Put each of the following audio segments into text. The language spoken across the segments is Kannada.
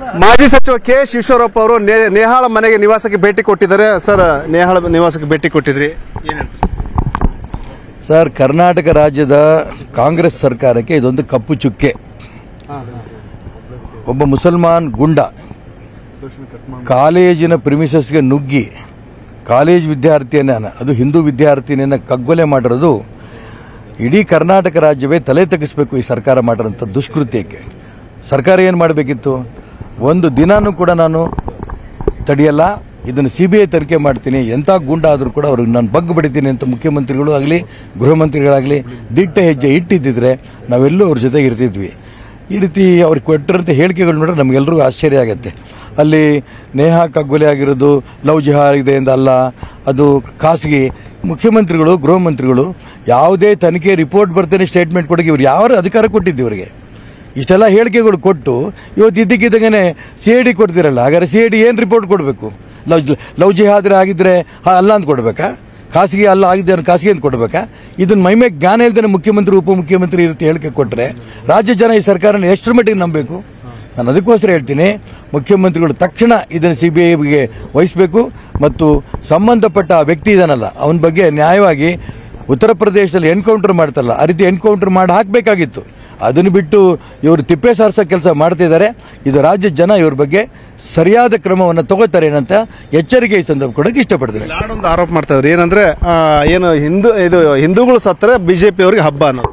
ಮಾಜಿ ಸಚಿವ ಕೆ ಎಸ್ ಈಶ್ವರಪ್ಪ ಅವರು ನೇ- ನೇಹಾಳ ಮನೆಗೆ ನಿವಾಸಕ್ಕೆ ಭೇಟಿ ಕೊಟ್ಟಿದ್ದಾರೆ ಸರ್ ನೇಹಾಳ ನಿವಾಸಕ್ಕೆ ಭೇಟಿ ಕೊಟ್ಟಿದ್ರಿ ಏನ್ ಹೇಳ್ತೀರಿ ಸರ್ ಕರ್ನಾಟಕ ರಾಜ್ಯದ ಕಾಂಗ್ರೆಸ್ ಸರ್ಕಾರಕ್ಕೆ ಇದೊಂದು ಕಪ್ಪು ಚುಕ್ಕೆ ಒಬ್ಬ ಮುಸಲ್ಮಾನ್ ಗುಂಡ ಕಾಲೇಜಿನ ಪ್ರಿಮಿಸಸ್ಗೆ ನುಗ್ಗಿ ಕಾಲೇಜ್ ವಿದ್ಯಾರ್ಥಿಯನ್ನ ಅದು ಹಿಂದೂ ವಿದ್ಯಾರ್ಥಿನಿಯನ್ನ ಕಗ್ಗೊಲೆ ಮಾಡಿರೋದು ಇಡೀ ಕರ್ನಾಟಕ ರಾಜ್ಯವೇ ತಲೆ ತಗ್ಗಿಸ್ಬೇಕು ಈ ಸರ್ಕಾರ ಮಾಡಿರೋಂಥ ದುಷ್ಕೃತ್ಯಕ್ಕೆ ಸರ್ಕಾರ ಏನು ಮಾಡಬೇಕಿತ್ತು ಒಂದು ದಿನಾನೂ ಕೂಡ ನಾನು ತಡೆಯಲ್ಲ ಇದನ್ನು ಸಿ ಬಿ ಐ ತನಿಖೆ ಮಾಡ್ತೀನಿ ಎಂಥ ಗೂಂಡ ಆದರೂ ಕೂಡ ಅವ್ರಿಗೆ ನಾನು ಬಗ್ಗು ಬಿಡ್ತೀನಿ ಅಂತ ಮುಖ್ಯಮಂತ್ರಿಗಳು ಆಗಲಿ ಗೃಹ ಮಂತ್ರಿಗಳಾಗಲಿ ದಿಟ್ಟ ಹೆಜ್ಜೆ ಇಟ್ಟಿದ್ದಿದ್ರೆ ನಾವೆಲ್ಲೂ ಅವ್ರ ಜೊತೆಗೆ ಇರ್ತಿದ್ವಿ ಈ ರೀತಿ ಅವ್ರಿಗೆ ಕೊಟ್ಟಿರೋಂಥ ಹೇಳಿಕೆಗಳು ನೋಡಿದ್ರೆ ನಮಗೆಲ್ಲರಿಗೂ ಆಶ್ಚರ್ಯ ಆಗುತ್ತೆ ಅಲ್ಲಿ ನೇಹಾ ಕಗ್ಗೊಲೆ ಆಗಿರೋದು ಲವ್ ಜಿಹಾರ್ ಇದೆ ಅಂತ ಅಲ್ಲ ಅದು ಖಾಸಗಿ ಮುಖ್ಯಮಂತ್ರಿಗಳು ಗೃಹ ಮಂತ್ರಿಗಳು ಯಾವುದೇ ತನಿಖೆ ರಿಪೋರ್ಟ್ ಬರ್ತೇನೆ ಸ್ಟೇಟ್ಮೆಂಟ್ ಕೊಡೋಕೆ ಇವ್ರು ಯಾವ ಅಧಿಕಾರ ಕೊಟ್ಟಿದ್ದು ಇವರಿಗೆ ಇಷ್ಟೆಲ್ಲ ಹೇಳಿಕೆಗಳು ಕೊಟ್ಟು ಇವತ್ತು ಇದ್ದಕ್ಕಿದ್ದಂಗೆ ಸಿ ಐ ಡಿ ಕೊಡ್ತಿರಲ್ಲ ಹಾಗಾದ್ರೆ ಸಿ ಐ ಡಿ ಏನು ರಿಪೋರ್ಟ್ ಕೊಡಬೇಕು ಲವ್ ಲವ್ ಜಿಹಾದ್ರೆ ಆಗಿದ್ರೆ ಹಾ, ಅಲ್ಲ ಅಂತ ಕೊಡಬೇಕಾ ಖಾಸಗಿ ಅಲ್ಲ ಆಗಿದೆ ಅನ್ನೋ ಖಾಸಗಿ ಅಂತ ಕೊಡಬೇಕಾ ಇದನ್ನ ಮೈಮೆ ಜ್ಞಾನ ಇಲ್ದೇನೆ ಮುಖ್ಯಮಂತ್ರಿ ಉಪಮುಖ್ಯಮಂತ್ರಿ ಇರುತ್ತೆ ಹೇಳಿಕೆ ಕೊಟ್ಟರೆ ರಾಜ್ಯ ಜನ ಈ ಸರ್ಕಾರನ ಎಷ್ಟರ ಮಟ್ಟಿಗೆ ನಂಬಬೇಕು ನಾನು ಅದಕ್ಕೋಸ್ಕರ ಹೇಳ್ತೀನಿ ಮುಖ್ಯಮಂತ್ರಿಗಳು ತಕ್ಷಣ ಇದನ್ನು ಸಿ ಬಿ ಐಗೆ ವಹಿಸಬೇಕು ಮತ್ತು ಸಂಬಂಧಪಟ್ಟ ಆ ವ್ಯಕ್ತಿ ಇದಾನಲ್ಲ ಅವನ ಬಗ್ಗೆ ನ್ಯಾಯವಾಗಿ ಉತ್ತರ ಪ್ರದೇಶದಲ್ಲಿ ಎನ್ಕೌಂಟರ್ ಮಾಡ್ತಲ್ಲ ಆ ರೀತಿ ಎನ್ಕೌಂಟರ್ ಮಾಡಿ ಹಾಕಬೇಕಾಗಿತ್ತು ಅದನ್ನು ಬಿಟ್ಟು ಇವರು ತಿಪ್ಪೆ ಸಾರಿಸೋ ಕೆಲಸ ಮಾಡ್ತಿದ್ದಾರೆ ಇದು ರಾಜ್ಯದ ಜನ ಇವ್ರ ಬಗ್ಗೆ ಸರಿಯಾದ ಕ್ರಮವನ್ನು ತಗೋತಾರೆ ಏನಂತ ಎಚ್ಚರಿಕೆ ಈ ಸಂದರ್ಭ ಕೊಡೋಕೆ ಇಷ್ಟಪಡ್ತೀನಿ ಒಂದು ಆರೋಪ ಮಾಡ್ತಾ ಇದ್ರು ಏನಂದ್ರೆ ಆ, ಏನು ಹಿಂದೂ ಇದು ಹಿಂದೂಗಳು ಸತ್ತರೆ ಬಿಜೆಪಿ ಅವರಿಗೆ ಹಬ್ಬ ಅನ್ನೋದು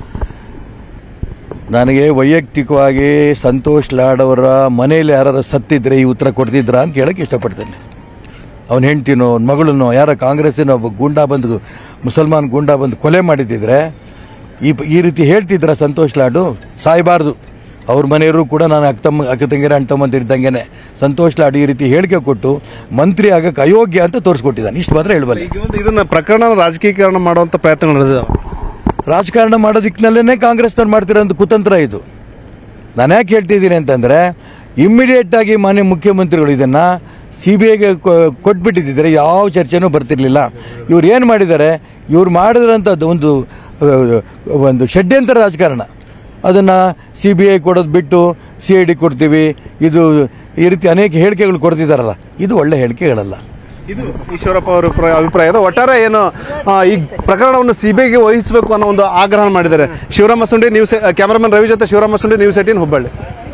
ನನಗೆ ವೈಯಕ್ತಿಕವಾಗಿ ಸಂತೋಷ್ ಲಾಡ್ ಅವರ ಮನೆಯಲ್ಲಿ ಯಾರು ಸತ್ತಿದ್ರೆ ಈ ಉತ್ತರ ಕೊಡ್ತಿದ್ರಾ ಅಂತ ಕೇಳಕ್ಕೆ ಇಷ್ಟಪಡ್ತೇನೆ ಅವನ ಹೆಂಡ್ತಿನೋ ಅವ್ನ ಮಗಳನ್ನೋ ಯಾರ ಕಾಂಗ್ರೆಸ್ಸಿನ ಒಬ್ಬ ಗೂಂಡಾ ಬಂದು ಮುಸಲ್ಮಾನ್ ಗೂಂಡಾ ಬಂದು ಕೊಲೆ ಮಾಡಿದ್ದಿದ್ರೆ ಈ ಈ ರೀತಿ ಹೇಳ್ತಿದ್ರ ಸಂತೋಷ್ ಲಾಡು ಸಾಯಬಾರ್ದು ಅವ್ರ ಮನೆಯವರು ಕೂಡ ನಾನು ಅಕ್ಕ ತಮ್ಮ ಅಕ್ಕ ತಂಗಿರ ಅಣ್ಣ ತಮ್ಮಂತ ಇದ್ದಂಗೆನೆ ಸಂತೋಷ್ ಲಾಡ್ ಈ ರೀತಿ ಹೇಳಿಕೆ ಕೊಟ್ಟು ಮಂತ್ರಿ ಆಗಕ್ಕೆ ಅಯೋಗ್ಯ ಅಂತ ತೋರಿಸ್ಕೊಟ್ಟಿದ್ದಾನೆ ಇಷ್ಟು ಮಾತ್ರ ಹೇಳಬಲ್ಲೆ ಈಗ ಒಂದು ಇದನ್ನ ಪ್ರಕರಣ ರಾಜಕೀಕರಣ ಮಾಡುವಂತ ಪ್ರಯತ್ನಗಳು ನಡೆದಿದ್ದಾವೆ ರಾಜಕಾರಣ ಮಾಡೋದಕ್ನಲ್ಲೇ ಕಾಂಗ್ರೆಸ್ನವ್ರು ಮಾಡ್ತಿರೋಂಥ ಕುತಂತ್ರ ಇದು ನಾನು ಯಾಕೆ ಹೇಳ್ತಿದ್ದೀನಿ ಅಂತಂದರೆ ಇಮ್ಮಿಡಿಯೇಟ್ ಆಗಿ ಮಾನ್ಯ ಮುಖ್ಯಮಂತ್ರಿಗಳು ಇದನ್ನು ಸಿ ಬಿ ಐಗೆ ಕೊಟ್ಬಿಟ್ಟಿದ್ದರೆ ಯಾವ ಚರ್ಚೆನೂ ಬರ್ತಿರ್ಲಿಲ್ಲ ಇವ್ರು ಏನು ಮಾಡಿದ್ದಾರೆ ಇವ್ರು ಮಾಡಿದ್ರಂಥದ್ದು ಒಂದು ಆ, ಒಂದು ಷಡ್ಯಂತರ ರಾಜಕಾರಣ ಅದನ್ನು ಸಿ ಬಿ ಐ ಕೊಡೋದು ಬಿಟ್ಟು ಸಿ ಐ ಡಿ ಕೊಡ್ತೀವಿ ಇದು ಈ ರೀತಿ ಅನೇಕ ಹೇಳಿಕೆಗಳು ಕೊಡ್ತಿದ್ದಾರಲ್ಲ ಇದು ಒಳ್ಳೆ ಹೇಳಿಕೆಗಳಲ್ಲ ಇದು ಈಶ್ವರಪ್ಪ ಅವರ ಪ್ರ- ಅಭಿಪ್ರಾಯ ಇದೆ ಒಟ್ಟಾರೆ ಏನು ಆ, ಈ ಪ್ರಕರಣವನ್ನು ಸಿಬಿಐಗೆ ವಹಿಸಬೇಕು ಅನ್ನೋ ಒಂದು ಆಗ್ರಹ ಮಾಡಿದ್ದಾರೆ ಶಿವರಾಮ ಸುಂಡಿ ನ್ಯೂಸ್ ಕ್ಯಾಮರಾಮನ್ ರವಿ ಜೊತೆ ಶಿವರಾಮ ಸುಂಡಿ ನ್ಯೂಸ್ ಏಟೀನ್ ಹುಬ್ಬಳ್ಳಿ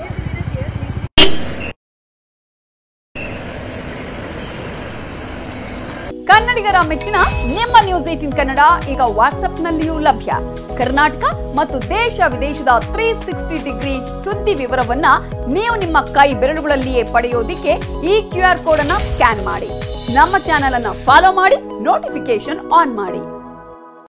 ಕನ್ನಡಿಗರ ಮೆಚ್ಚಿನ ನಿಮ್ಮ ನ್ಯೂಸ್ ಏಟಿನ್ ಕನ್ನಡ ಈಗ ವಾಟ್ಸ್ಆಪ್ನಲ್ಲಿಯೂ ಲಭ್ಯ ಕರ್ನಾಟಕ ಮತ್ತು ದೇಶ ವಿದೇಶದ ತ್ರೀ ಸಿಕ್ಸ್ಟಿ ಡಿಗ್ರಿ ಸುದ್ದಿ ವಿವರವನ್ನ ನೀವು ನಿಮ್ಮ ಕೈ ಬೆರಳುಗಳಲ್ಲಿಯೇ ಪಡೆಯೋದಿಕ್ಕೆ ಈ ಕ್ಯೂ ಆರ್ ಕೋಡ್ ಅನ್ನ ಸ್ಕ್ಯಾನ್ ಮಾಡಿ ನಮ್ಮ ಚಾನೆಲ್ ಅನ್ನ ಫಾಲೋ ಮಾಡಿ ನೋಟಿಫಿಕೇಶನ್ ಆನ್ ಮಾಡಿ